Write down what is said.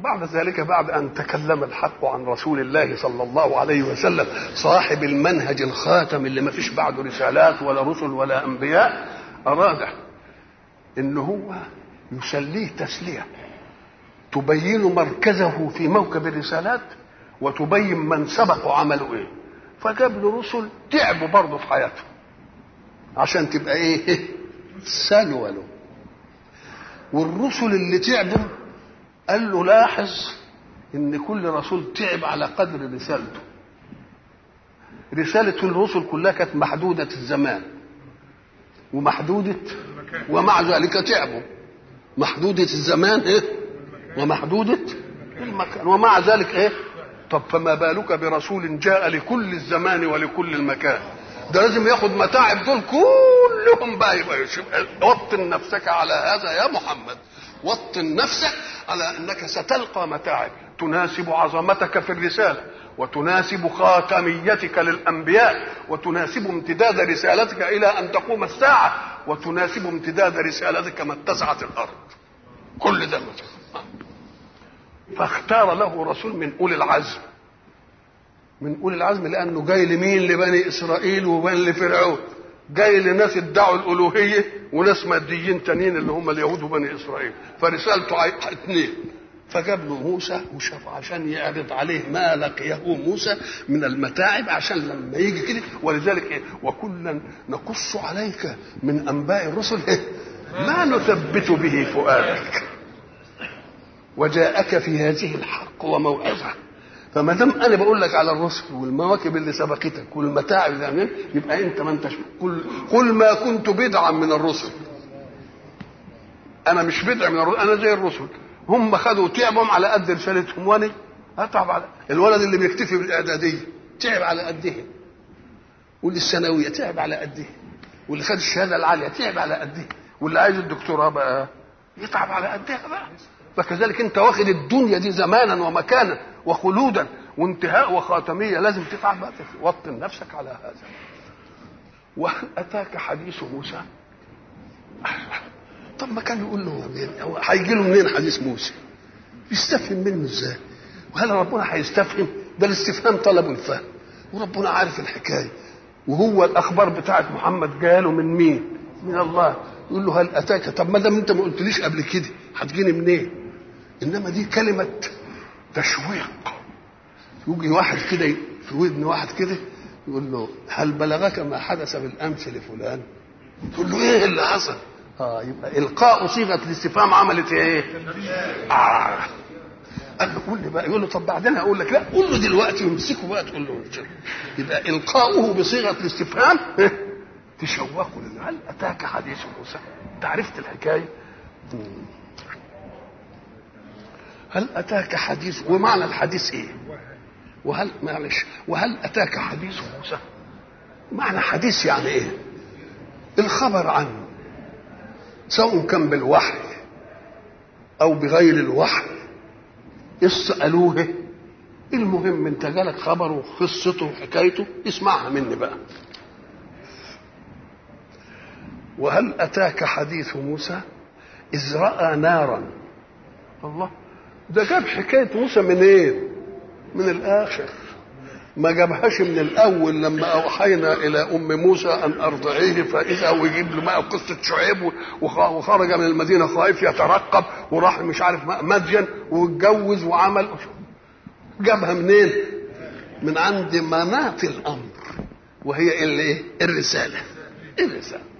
وبعد ذلك بعد أن تكلم الحق عن رسول الله صلى الله عليه وسلم صاحب المنهج الخاتم اللي ما فيش بعده رسالات ولا رسل ولا أنبياء أراد إن هو يسليه تسلية تبين مركزه في موكب الرسالات وتبين من سبق عمله ايه فجاب له رسل تعبوا برضه في حياتهم عشان تبقى ايه سلوى له والرسل اللي تعبوا قال له لاحظ ان كل رسول تعب على قدر رسالته رسالة الرسل كلها كانت محدودة الزمان ومحدودة ومع ذلك تعبوا محدودة الزمان ايه ومحدودة المكان ومع ذلك ايه طب فما بالك برسول جاء لكل الزمان ولكل المكان ده لازم ياخد متاعب دول كلهم بقى يبقى وطن نفسك على هذا يا محمد وطن نفسك على انك ستلقى متاعب تناسب عظمتك في الرساله وتناسب خاتميتك للانبياء وتناسب امتداد رسالتك الى ان تقوم الساعه وتناسب امتداد رسالتك ما اتسعت الارض كل ده مثلا فاختار له رسول من اولي العزم من اولي العزم لانه جاي لمين لبني اسرائيل وبني لفرعون جاي لناس ادعوا الالوهيه وناس ماديين تانيين اللي هم اليهود وبني اسرائيل فرسالته اثنين فجاب له موسى وشاف عشان يعرض عليه ما لقيه موسى من المتاعب عشان لما يجي كده ولذلك ايه وكلا نقص عليك من انباء الرسل إيه؟ ما نثبت به فؤادك وجاءك في هذه الحق وموعظه فما دام انا بقول لك على الرسل والمواكب اللي سبقتك والمتاعب اللي عملت يبقى انت ما انتش قل قل ما كنت بدعا من الرسل انا مش بدع من الرسل انا زي الرسل هم خدوا تعبهم على قد رسالتهم وانا اتعب على الولد اللي بيكتفي بالاعداديه تعب على قده واللي الثانويه تعب على قده واللي خد الشهاده العاليه تعب على قده واللي عايز الدكتوراه بقى يتعب على قدها بقى فكذلك انت واخد الدنيا دي زمانا ومكانا وخلودا وانتهاء وخاتميه لازم تتعب بقى توطن نفسك على هذا وهل اتاك حديث موسى طب ما كان يقول له هو هيجي له منين حديث موسى يستفهم منه ازاي وهل ربنا هيستفهم ده الاستفهام طلب الفهم وربنا عارف الحكايه وهو الاخبار بتاعت محمد جاله من مين من الله يقول له هل اتاك طب ما دام انت ما قلتليش قبل كده هتجيني منين انما دي كلمه تشويق يجي واحد كده في ودن واحد كده يقول له هل بلغك ما حدث بالامس لفلان تقول له ايه اللي حصل اه يبقى القاء صيغه الاستفهام عملت ايه آه. قال له قول لي بقى يقول له طب بعدين اقول لك لا قول له دلوقتي وامسكه بقى تقول له يبقى القاؤه بصيغه الاستفهام تشوقه هل اتاك حديث موسى انت عرفت الحكايه هل اتاك حديث ومعنى الحديث ايه وهل معلش وهل اتاك حديث موسى معنى حديث يعني ايه الخبر عنه سواء كان بالوحي او بغير الوحي اسالوه المهم انت جالك خبره وقصته وحكايته اسمعها مني بقى وهل اتاك حديث موسى اذ راى نارا الله ده جاب حكايه موسى منين إيه؟ من الاخر ما جابهاش من الاول لما اوحينا الى ام موسى ان ارضعيه فاذا هو يجيب له بقى قصه شعيب وخرج من المدينه خائف يترقب وراح مش عارف مدين واتجوز وعمل جابها منين؟ من عند مناط الامر وهي اللي ايه؟ الرساله الرساله